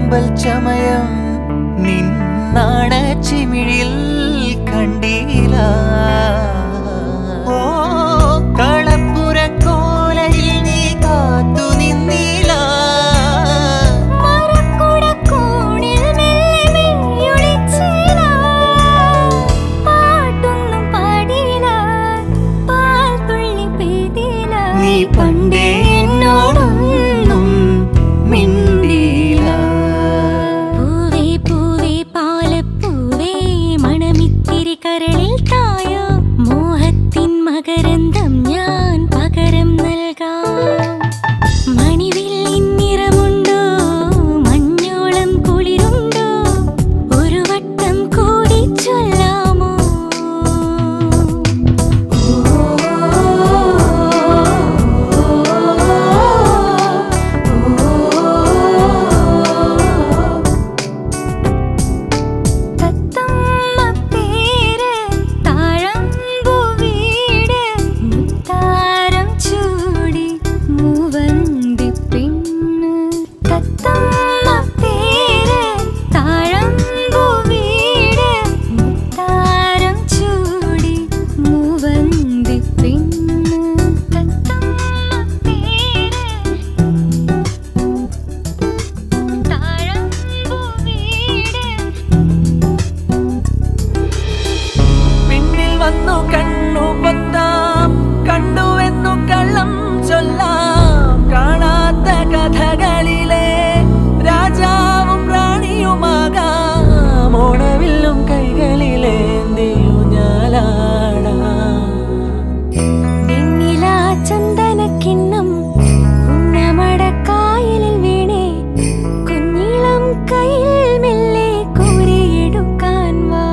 ആമ്പൽ ചമയം നിന്നാണ ചിമിഴിൽ കണ്ടീല ഓ കളപ്പുരക്കോലയിൽ നീ കാത്തു നിന്നീല മരക്കുടക്കോണിൽ മെല്ലെ മെയ്യൊളിച്ചില. പാട്ടൊന്നും പാടിയില്ല, പാൽ തുള്ളി പെയ്തില്ല. നീ പണ്ടേ എന്നോടൊന്നും മിണ്ടീല പൂവേ പൂവേ പാലപ്പൂവേ മണമിത്തിരി കരളിൽ തായോ മോഹത്തിൻ മകരന്തം ഞാൻ പകരം നൽകാം മണിവില്ലിൻ നിറമുണ്ടോ മഞ്ഞോളം കുളിരുണ്ടോ ഒരു വട്ടം കൂടി ചൊല്ലാമോ തത്തമ്മ പേര് താഴമ്പു വീട് മുത്താരം ചൂടി മൂവന്തി പെണ്ണ് തത്തമ്മ പേര് താഴമ്പു വീട് മുത്താരം ചൂടി മൂവന്തി പെണ്ണ് തത്തമ്മ പേര് താഴമ്പു വീട് പിന്നിൽ വന്നു കണ്ണു പൊത്താം കണ്ടുവെന്നു കള്ളം ചൊല്ലാം കാണാത്ത കഥകളിലെ രാജാവും റാണിയുമാകാം ഓണവില്ലും കൈകളിലേന്തിയു ഞാലാടാം വെണ്ണിലാ ചന്ദനക്കിണ്ണം ഉണ്ണമടക്കായലിൽ വീണേ കുഞ്ഞിളം കയ്യിൽ മെല്ലെ കോരിയെടുക്കാൻ വാ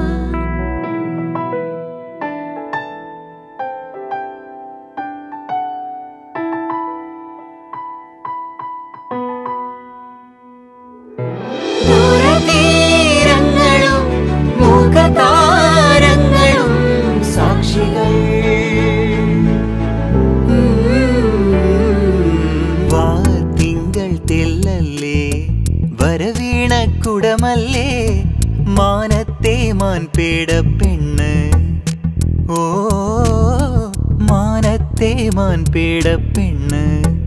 ദൂരതീരങ്ങളും മുഖതാരങ്ങളും സാക്ഷികൾ വാർത്തിങ്കൾ തെല്ലല്ലേ വരവീണ കുടമല്ലേ മാനത്തെ മാൻപേട പെണ്ണ് ഓ മാനത്തെ മാൻപേട പെണ്ണ്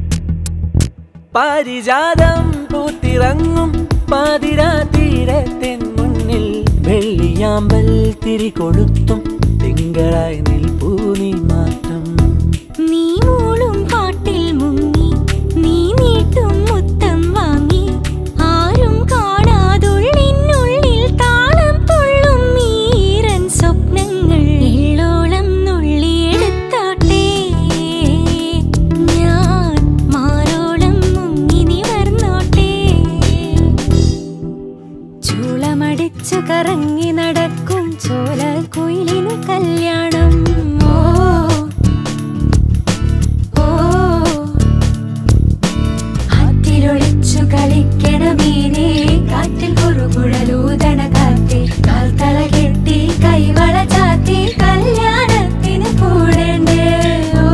പാരിജാതം പൂത്തിറങ്ങും പാതിരാതീരത്തിൻ മുന്നിൽ വെള്ളിയാമ്പൽ തിരി കൊളുത്തും തിങ്കളായി നിൽപ്പൂ നീ മാത്രം നീ മൂളും പാട്ടിൽ മുങ്ങി നീ നീട്ടും മുത്തം വാങ്ങി ആരും കാണാതുള്ളിനുള്ളിൽ താളം തുള്ളും ഈരൻ സ്വപ്നങ്ങൾ എള്ളോളം നുള്ളിയെടുത്തോട്ടെ ഞാൻ മാറോളം മുങ്ങി നിവർന്നോട്ടെ ചൂളമടിച്ചു കറങ്ങി നടക്കും ചോല കുയിലിന് കല്യാണം ഓ ഓ ആറ്റിലൊളിച്ചു കളിക്കണ മീനെ കാറ്റിൽ കുറുകുഴലൂതണ കാറ്റി കാൽത്തള കെട്ടി കൈവള ചാത്തി കല്യാണത്തിന് കൂടണ്ടേ ഓ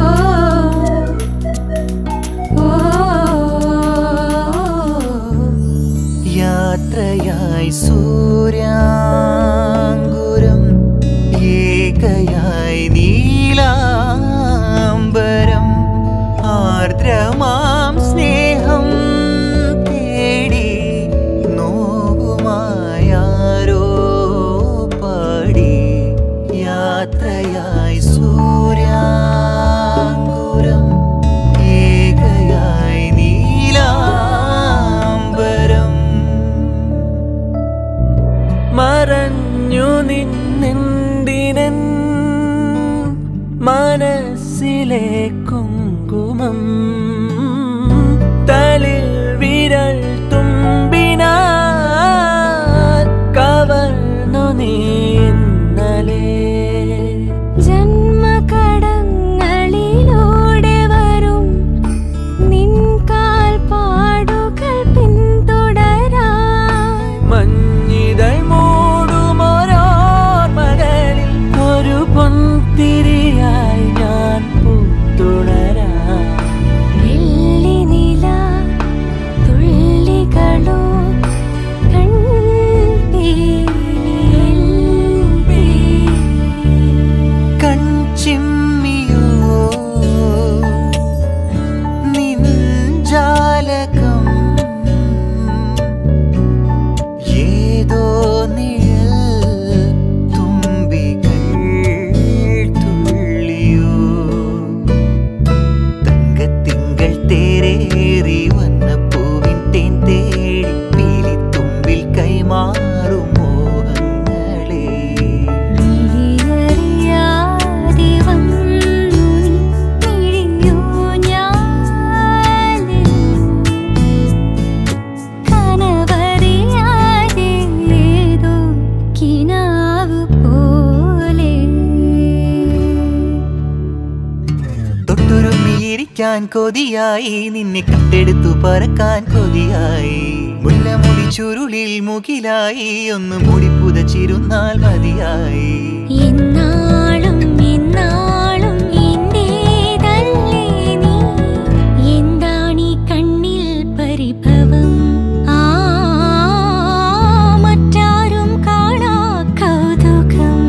ഓ യാത്രയായി സൂര്യാങ്കുരം ഏകയായി നീലാംബരം ആർദ്രമാം സ്നേഹം തേടി നോവുമായാരോ പാടി യാത്രയായി സൂര്യാങ്കുരം ഏകയായി നീലാംബരം മറഞ്ഞു നിന്നെന്തിനൻ മനസ്സിലെ കുങ്കുമം തളിൽ വിരൽ തുമ്പിനാൽ കവർന്നു നീ ഇന്നലെ ജന്മകടങ്ങളിലൂടെ വരും നിൻ കാൽപ്പാടുകൾ പിന്തുടരാൻ മഞ്ഞിതൾ മൂടുമോരോർമകളിൽ ഒരു പൊന്തിരിയായി ഞാൻ പൂത്തുണരാം കുളിക്കാൻ കൊതിയായി നിന്നെ കട്ടെടുത്തു പറക്കാൻ കൊതിയായി മുല്ലമുടി ചുരുളിൽ മുകിലായി ഒന്ന് മുടി പുതച്ചിരുന്നാൽ മതിയായി എന്നാളും എന്നാളും എന്റേതല്ലേ നീ എന്താണീ കണ്ണിൽ പരിഭവം ആ മറ്റാരും കാണാ കൗതുകം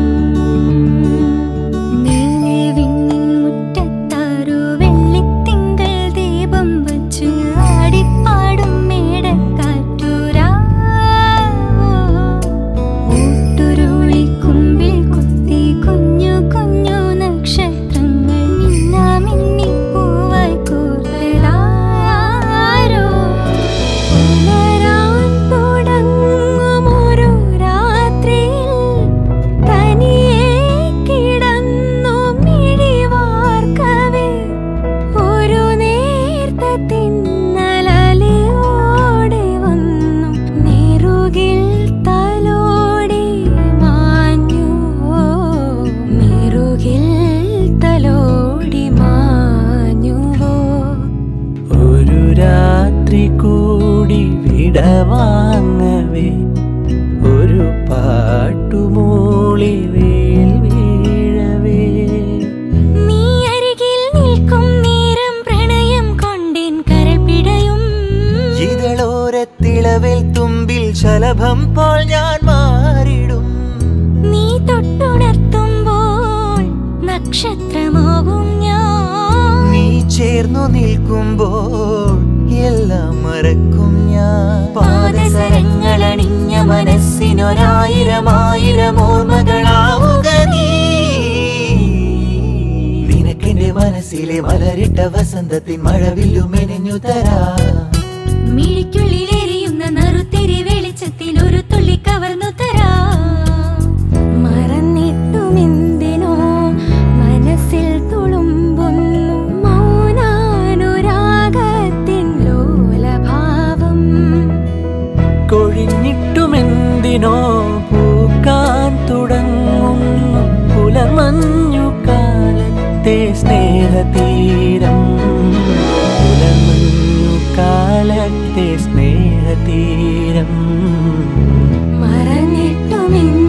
നീലെ വിണ്ണിൻ മുറ്റത്താരു വെള്ളിത്തിങ്കൾ ദീപം വച്ചു ആടിപ്പാടും മേടക്കാറ്റൂരാ ഊട്ടുരുളിക്കുമ്പിൽ കുത്തി കുഞ്ഞു കുഞ്ഞു നക്ഷത്രങ്ങൾ മിന്നാമിന്നി പൂവായി കൂർത്തതാരോ പുലരാൻ തുടങ്ങുമൊരു രാത്രിയിൽ തനിയെ കിടന്നു മിഴിവാർക്കവേ ഒരു നേർത്ത തിന്നലലിയോടെ വന്നു നെറുകിൽ തലോടി മാഞ്ഞു നെറുകിൽ തലോടി മാഞ്ഞുവോ ഒരു രാത്രി കൂടി വിടവാങ്ങവേ ഒരു പാട്ടുമൂളി വേൽ വീഴവേ നീ അരികിൽ നിൽക്കും നേരം പ്രണയം കൊണ്ടേൻ കരൾ പിടയും ഇതളോരത്തിളവിൽ തുമ്പിൽ ശലഭം പോൽ ഞാൻ മാറിടും നീ തൊട്ടുണർത്തുമ്പോൾ നക്ഷത്രമാകും ഞാൻ നീ ചേർന്നു നിൽക്കുമ്പോൾ എല്ലാം മറക്കും ഞാൻ പാദസരങ്ങളണിഞ്ഞ മനസ്സിനൊരായിരം ആയിരം ഓർമ്മകളാവുക നീ നിനക്കെന്റെ മനസ്സിലെ മലരിട്ട വസന്തത്തിൻ മഴവില്ലു മെനഞ്ഞു തരാ മിഴിക്കുള്ളിലെരിയുന്ന നറുത്തിരി വെളിച്ചത്തിൽ ഒരു തുള്ളി കവർന്നു തരാ മറന്നിട്ടുമെന്തിനോ മനസ്സിൽ തുളുമ്പുന്നു മൗനാനുരാഗത്തിൻ ലോലഭാവം കൊഴിഞ്ഞിട്ടുമെന്തിനോ പൂക്കാൻ തുടങ്ങുന്നു പുലർമഞ്ഞു കാലത്തെ സ്നേഹതീരം പുലർമഞ്ഞു കാലത്തെ സ്നേഹതീരം മറന്നിട്ടുമെന്തിനോ